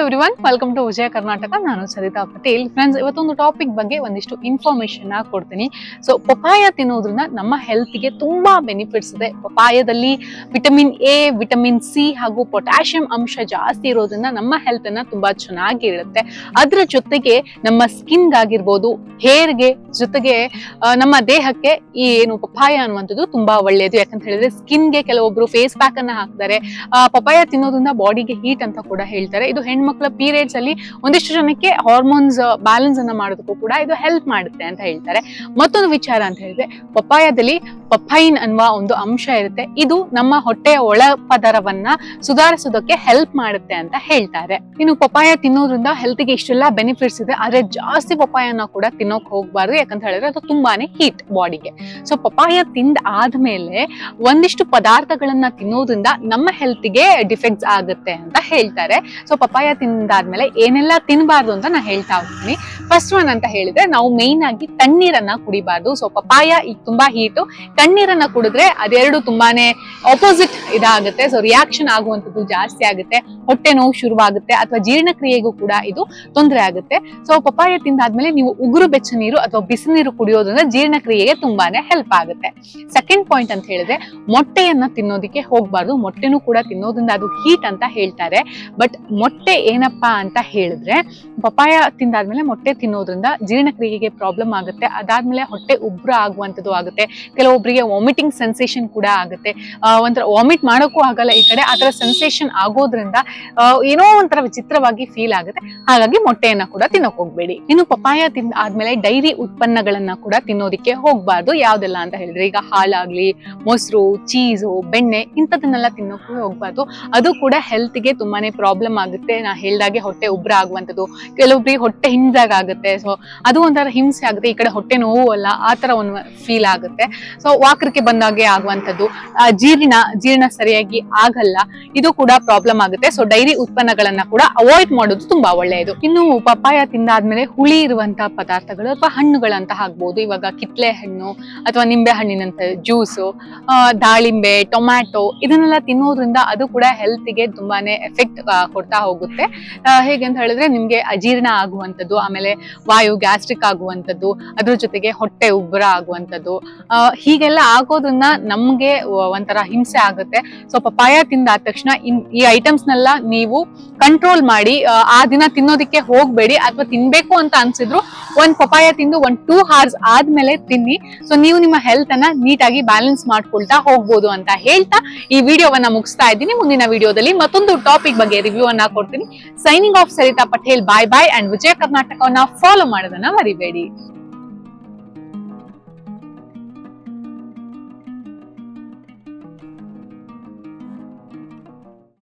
everyone welcome to Vijaya Karnataka ನಾನು Sarita Patel friends ಇವತ್ತೊಂದು topic ಬಗ್ಗೆ ಒಂದಿಷ್ಟು ಇನ್ಫಾರ್ಮೇಶನ್ ಕೊಡ್ತೀನಿ ಸೊ ಪಪಾಯ ತಿನ್ನೋದ್ರಿಂದ ನಮ್ಮ ಹೆಲ್ತ್ಗೆ ತುಂಬಾ ಬೆನಿಫಿಟ್ಸ್ ಇದೆ ಪಪಾಯದಲ್ಲಿ ವಿಟಮಿನ್ ಎ ವಿಟಮಿನ್ ಸಿ ಹಾಗೂ ಪೊಟ್ಯಾಷಿಯಂ ಅಂಶ ಜಾಸ್ತಿ ಇರೋದ್ರಿಂದ ನಮ್ಮ ಹೆಲ್ತ್ ಅನ್ನ ತುಂಬಾ ಚೆನ್ನಾಗಿ ಇರುತ್ತೆ ಅದ್ರ ಜೊತೆಗೆ ನಮ್ಮ ಸ್ಕಿನ್ ಆಗಿರ್ಬೋದು ಹೇರ್ಗೆ ಜೊತೆಗೆ ಆ, ನಮ್ಮ ದೇಹಕ್ಕೆ ಈ ಏನು ಪಪಾಯ ಅನ್ನುವಂಥದ್ದು ತುಂಬಾ ಒಳ್ಳೆಯದು ಯಾಕಂತ ಹೇಳಿದ್ರೆ ಸ್ಕಿನ್ಗೆ ಕೆಲವೊಬ್ರು ಫೇಸ್ ಪ್ಯಾಕ್ ಅನ್ನ ಹಾಕ್ತಾರೆ ಆ, ಪಪಾಯ ತಿನ್ನೋದ್ರಿಂದ ಬಾಡಿಗೆ ಹೀಟ್ ಅಂತ ಕೂಡ ಹೇಳ್ತಾರೆ ಇದು ಹೆಣ್ಮಕ್ಳ ಪೀರಿಯಡ್ಸ್ ಅಲ್ಲಿ ಒಂದಿಷ್ಟು ಜನಕ್ಕೆ ಹಾರ್ಮೋನ್ಸ್ ಬ್ಯಾಲೆನ್ಸ್ ಅನ್ನ ಮಾಡೋದಕ್ಕೂ ಕೂಡ ಇದು ಹೆಲ್ಪ್ ಮಾಡುತ್ತೆ ಅಂತ ಹೇಳ್ತಾರೆ ಮತ್ತೊಂದು ವಿಚಾರ ಅಂತ ಹೇಳಿದ್ರೆ ಪಪಾಯದಲ್ಲಿ ಪಪೈನ್ ಅನ್ನುವ ಒಂದು ಅಂಶ ಇರುತ್ತೆ ಇದು ನಮ್ಮ ಹೊಟ್ಟೆಯ ಒಳ ಪದರವನ್ನ ಸುಧಾರಿಸೋದಕ್ಕೆ ಹೆಲ್ಪ್ ಮಾಡುತ್ತೆ ಅಂತ ಹೇಳ್ತಾರೆ ಇನ್ನು ಪಪಾಯ ತಿನ್ನೋದ್ರಿಂದ ಹೆಲ್ತ್ಗೆ ಇಷ್ಟೆಲ್ಲ ಬೆನಿಫಿಟ್ಸ್ ಇದೆ ಆದ್ರೆ ಜಾಸ್ತಿ ಪಪಾಯನ ಕೂಡ ತಿನ್ನೋಕ್ ಹೋಗ್ಬಾರ್ದು ಯಾಕಂತ ಹೇಳಿದ್ರೆ ಅದು ತುಂಬಾನೇ ಹೀಟ್ ಬಾಡಿಗೆ ಸೊ ಪಪಾಯ ತಿಂದ ಆದ್ಮೇಲೆ ಒಂದಿಷ್ಟು ಪದಾರ್ಥಗಳನ್ನ ತಿನ್ನೋದ್ರಿಂದ ನಮ್ಮ ಹೆಲ್ತ್ಗೆ ಡಿಫೆಕ್ಟ್ಸ್ ಆಗುತ್ತೆ ಅಂತ ಹೇಳ್ತಾರೆ ಸೊ ಪಪಾಯ ತಿಂದಾದ್ಮೇಲೆ ಏನೆಲ್ಲ ತಿನ್ನಬಾರ್ದು ಅಂತ ನಾ ಹೇಳ್ತಾ ಹೋಗ್ತೀನಿ ಫಸ್ಟ್ ಒನ್ ಅಂತ ಹೇಳಿದ್ರೆ ನಾವು ಮೇಯ್ನ್ ಆಗಿ ತಣ್ಣೀರನ್ನ ಕುಡಿಬಾರ್ದು ಸೊ ಪಪಾಯ ಈಗ ತುಂಬಾ ಹೀಟು ತಣ್ಣೀರನ್ನ ಕುಡಿದ್ರೆ ಅದೆರಡು ತುಂಬಾನೇ ಆಪೋಸಿಟ್ ಇದಾಗುತ್ತೆ ಸೊ ರಿಯಾಕ್ಷನ್ ಆಗುವಂತದ್ದು ಜಾಸ್ತಿ ಆಗುತ್ತೆ ಹೊಟ್ಟೆ ನೋವು ಶುರುವಾಗುತ್ತೆ ಅಥವಾ ಜೀರ್ಣಕ್ರಿಯೆಗೂ ಕೂಡ ಇದು ತೊಂದರೆ ಆಗುತ್ತೆ ಸೊ ಪಪಾಯ ತಿಂದಾದ್ಮೇಲೆ ನೀವು ಉಗುರು ಬೆಚ್ಚ ನೀರು ಅಥವಾ ಬಿಸಿ ನೀರು ಕುಡಿಯೋದ್ರಿಂದ ಜೀರ್ಣಕ್ರಿಯೆಗೆ ತುಂಬಾನೇ ಹೆಲ್ಪ್ ಆಗುತ್ತೆ ಸೆಕೆಂಡ್ ಪಾಯಿಂಟ್ ಅಂತ ಹೇಳಿದ್ರೆ ಮೊಟ್ಟೆಯನ್ನ ತಿನ್ನೋದಕ್ಕೆ ಹೋಗ್ಬಾರ್ದು ಮೊಟ್ಟೆನೂ ಕೂಡ ತಿನ್ನೋದ್ರಿಂದ ಅದು ಹೀಟ್ ಅಂತ ಹೇಳ್ತಾರೆ ಬಟ್ ಮೊಟ್ಟೆ ಏನಪ್ಪಾ ಅಂತ ಹೇಳಿದ್ರೆ ಪಪಾಯ ತಿಂದಾದ್ಮೇಲೆ ಮೊಟ್ಟೆ ತಿನ್ನೋದ್ರಿಂದ ಜೀರ್ಣಕ್ರಿಯೆಗೆ ಪ್ರಾಬ್ಲಮ್ ಆಗುತ್ತೆ ಅದಾದ್ಮೇಲೆ ಹೊಟ್ಟೆ ಉಬ್ರ ಆಗುವಂಥದ್ದು ಆಗುತ್ತೆ ಕೆಲವೊಬ್ಬರಿಗೆ ವಾಮಿಟಿಂಗ್ ಸೆನ್ಸೇಷನ್ ಕೂಡ ಆಗುತ್ತೆ ಆ, ಒಂಥರ ವಾಮಿಟ್ ಮಾಡೋಕ್ಕೂ ಆಗಲ್ಲ ಈ ಕಡೆ ಆತರ ಸೆನ್ಸೇಷನ್ ಆಗೋದ್ರಿಂದ ಆ, ಏನೋ ಒಂಥರ ವಿಚಿತ್ರವಾಗಿ ಫೀಲ್ ಆಗುತ್ತೆ ಹಾಗಾಗಿ ಮೊಟ್ಟೆಯನ್ನ ಕೂಡ ತಿನ್ನೋಕ್ ಹೋಗ್ಬೇಡಿ ಇನ್ನು ಪಪಾಯ ತಿಂದ ಆದ್ಮೇಲೆ ಡೈರಿ ಉತ್ಪನ್ನಗಳನ್ನ ಕೂಡ ತಿನ್ನೋದಿಕ್ಕೆ ಹೋಗ್ಬಾರ್ದು ಯಾವ್ದೆಲ್ಲ ಅಂತ ಹೇಳಿದ್ರೆ ಈಗ ಹಾಲಾಗ್ಲಿ ಮೊಸರು ಚೀಸು ಬೆಣ್ಣೆ ಇಂಥದನ್ನೆಲ್ಲ ತಿನ್ನೋಕೆ ಹೋಗ್ಬಾರ್ದು ಅದು ಕೂಡ ಹೆಲ್ತ್ಗೆ ತುಂಬಾನೇ ಪ್ರಾಬ್ಲಮ್ ಆಗುತ್ತೆ ನಾ ಹೇಳ್ದಾಗೆ ಹೊಟ್ಟೆ ಉಬ್ರ ಆಗುವಂಥದ್ದು ಕೆಲವೊಬ್ರಿಗೆ ಹೊಟ್ಟೆ ಹಿಂದಾಗ ಆಗುತ್ತೆ ಸೊ ಅದು ಒಂಥರ ಹಿಂಸೆ ಆಗುತ್ತೆ ಈ ಕಡೆ ಹೊಟ್ಟೆ ನೋವು ಅಲ್ಲ ಆ ತರ ಒಂದು ಫೀಲ್ ಆಗುತ್ತೆ ಸೊ ವಾಕರಿಕೆ ಬಂದಾಗೆ ಆಗುವಂಥದ್ದು ಆ, ಜೀರ್ಣ ಜೀರ್ಣ ಸರಿಯಾಗಿ ಆಗಲ್ಲ ಇದು ಕೂಡ ಪ್ರಾಬ್ಲಮ್ ಆಗುತ್ತೆ ಸೊ ಡೈರಿ ಉತ್ಪನ್ನಗಳನ್ನ ಕೂಡ ಅವಾಯ್ಡ್ ಮಾಡೋದು ತುಂಬಾ ಒಳ್ಳೆಯದು ಇನ್ನು ಪಪಾಯ ತಿಂದಾದ್ಮೇಲೆ ಹುಳಿ ಇರುವಂತಹ ಪದಾರ್ಥಗಳು ಅಥವಾ ಹಣ್ಣುಗಳಂತ ಆಗ್ಬೋದು ಇವಾಗ ಕಿತ್ಲೆ ಹಣ್ಣು ಅಥವಾ ನಿಂಬೆ ಹಣ್ಣಿನಂತ ಜ್ಯೂಸು ದಾಳಿಂಬೆ ಟೊಮ್ಯಾಟೊ ಇದನ್ನೆಲ್ಲ ತಿನ್ನೋದ್ರಿಂದ ಅದು ಕೂಡ ಹೆಲ್ತ್ಗೆ ತುಂಬಾನೇ ಎಫೆಕ್ಟ್ ಕೊಡ್ತಾ ಹೋಗುತ್ತೆ ಆ, ಹೇಗೆ ಅಂತ ಹೇಳಿದ್ರೆ ನಿಮ್ಗೆ ಅಜೀರ್ಣ ಆಗುವಂಥದ್ದು ಆಮೇಲೆ ವಾಯು ಗ್ಯಾಸ್ಟ್ರಿಕ್ ಆಗುವಂಥದ್ದು ಅದ್ರ ಜೊತೆಗೆ ಹೊಟ್ಟೆ ಉಬ್ಬರ ಆಗುವಂಥದ್ದು ಆ, ಹೀಗೆಲ್ಲ ಆಗೋದ್ರಿಂದ ನಮ್ಗೆ ಒ- ಒಂಥರ ಹಿಂಸೆ ಆಗುತ್ತೆ ಸೊ ಪಪಾಯ ತಿಂದಾದ ತಕ್ಷಣ ಇನ್ ಈ ಐಟಮ್ಸ್ನೆಲ್ಲ ನೀವು ಕಂಟ್ರೋಲ್ ಮಾಡಿ ಆ, ಆ ದಿನ ತಿನ್ನೋದಕ್ಕೆ ಹೋಗ್ಬೇಡಿ ಅಥವಾ ತಿನ್ಬೇಕು ಅಂತ ಅನ್ಸಿದ್ರು ಒಂದ್ ಪಪಾಯ ತಿಂದು ಒಂದ್ ಟೂ ಅವರ್ಸ್ ಆದ್ಮೇಲೆ ತಿನ್ನಿ ಸೊ ನೀವು ನಿಮ್ಮ ಹೆಲ್ತ್ ಅನ್ನ ನೀಟಾಗಿ ಬ್ಯಾಲೆನ್ಸ್ ಮಾಡ್ಕೊಳ್ತಾ ಹೋಗ್ಬೋದು ಅಂತ ಹೇಳ್ತಾ ಈ ವಿಡಿಯೋವನ್ನ ಮುಗಿಸ್ತಾ ಇದ್ದೀನಿ ಮುಂದಿನ ವಿಡಿಯೋದಲ್ಲಿ ಮತ್ತೊಂದು ಟಾಪಿಕ್ ಬಗ್ಗೆ ರಿವ್ಯೂ ಅನ್ನ ಕೊಡ್ತೀನಿ signing off Sarita Patel bye bye and Vijaya ಕರ್ನಾಟಕವನ್ನ ಫಾಲೋ ಮಾಡೋದನ್ನ ಮರಿಬೇಡಿ